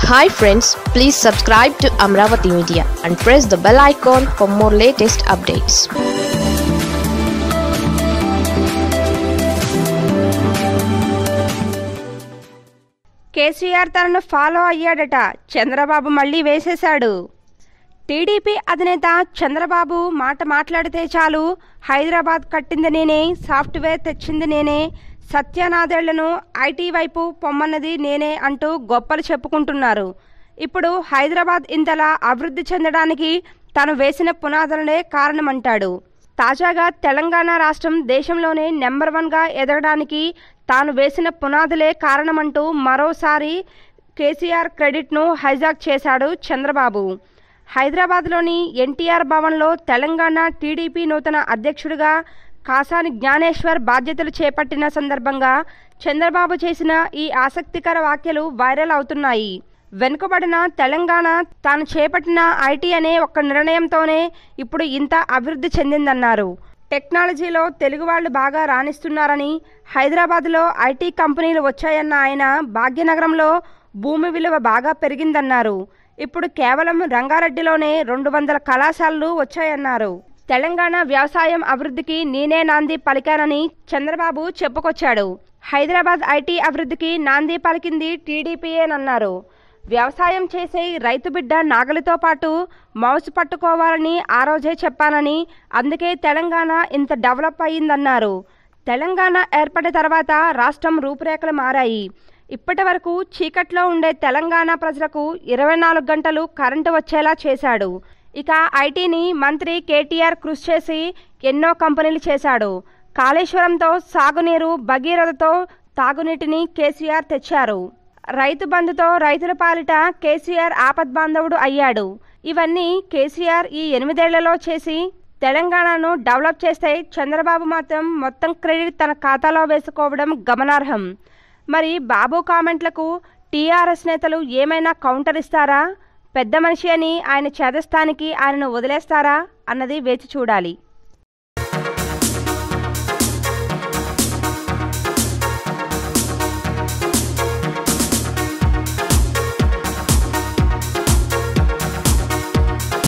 hi friends please subscribe to Amaravati media and press the bell icon for more latest updates KCR తనను follow అయ్యాడట Chandrababu మళ్ళీ వేసేశాడు TDP అధినేత చంద్రబాబు మాట మాట్లాడితే చాలు హైదరాబాద్ కట్టింది నేనే సాఫ్ట్వేర్ తెచ్చింది నేనే సత్యనాదేళ్లను ఐటీ వైపు పొమ్మన్నది నేనే అంటూ గొప్పలు చెప్పుకుంటున్నారు ఇప్పుడు హైదరాబాద్ ఇంతలా అభివృద్ధి చెందడానికి తాను వేసిన పునాదులనే కారణమంటాడు తాజాగా తెలంగాణ రాష్ట్రం దేశంలోనే నెంబర్ వన్గా ఎదగడానికి తాను వేసిన పునాదులే కారణమంటూ మరోసారి కేసీఆర్ క్రెడిట్ను హైజాక్ చేశాడు చంద్రబాబు హైదరాబాద్లోని ఎన్టీఆర్ భవన్లో తెలంగాణ టీడీపీ నూతన అధ్యక్షుడిగా కాసాని జ్ఞానేశ్వర్ బాధ్యతలు చేపట్టిన సందర్భంగా చంద్రబాబు చేసిన ఈ ఆసక్తికర వ్యాఖ్యలు వైరల్ అవుతున్నాయి వెనుకబడిన తెలంగాణ తాను చేపట్టిన ఐటీ అనే ఒక్క నిర్ణయంతోనే ఇప్పుడు ఇంత అభివృద్ధి చెందిందన్నారు టెక్నాలజీలో తెలుగు వాళ్ళు బాగా రాణిస్తున్నారని హైదరాబాద్లో ఐటీ కంపెనీలు వచ్చాయన్న ఆయన భాగ్యనగరంలో భూమి విలువ బాగా పెరిగిందన్నారు ఇప్పుడు కేవలం రంగారెడ్డిలోనే రెండు వందల కళాశాలలు వచ్చాయన్నారు తెలంగాణ వ్యవసాయం అభివృద్ధికి నేనే నాంది పలికానని చంద్రబాబు చెప్పుకొచ్చాడు హైదరాబాద్ ఐటీ అభివృద్ధికి నాంది పలికింది టీడీపీయేనన్నారు వ్యవసాయం చేసే రైతు బిడ్డ నాగలితో పాటు మౌస్ పట్టుకోవాలని ఆ రోజే చెప్పానని అందుకే తెలంగాణ ఇంత డెవలప్ అయ్యిందన్నారు తెలంగాణ ఏర్పడిన తర్వాత రాష్ట్రం రూపురేఖలు మారాయి ఇప్పటి వరకు చీకట్లో ఉండే తెలంగాణ ప్రజలకు ఇరవై నాలుగు గంటలు కరెంటు వచ్చేలా చేశాడు ఇక ఐటీని మంత్రి కేటీఆర్ కృషి చేసి ఎన్నో కంపెనీలు చేశాడు కాళేశ్వరంతో సాగునీరు భగీరథతో తాగునీటిని కేసీఆర్ తెచ్చారు రైతు బంధుతో రైతుల పాలిట కేసీఆర్ ఆపద్బాంధవుడు అయ్యాడు ఇవన్నీ కేసీఆర్ ఈ ఎనిమిదేళ్లలో చేసి తెలంగాణను డెవలప్ చేస్తే చంద్రబాబు మాత్రం మొత్తం క్రెడిట్ తన ఖాతాలో వేసుకోవడం గమనార్హం మరి బాబు కామెంట్లకు టీఆర్ఎస్ నేతలు ఏమైనా కౌంటర్ ఇస్తారా పెద్ద మనిషి అని ఆయన చేదస్థానికి ఆయనను వదిలేస్తారా అన్నది వేచి చూడాలి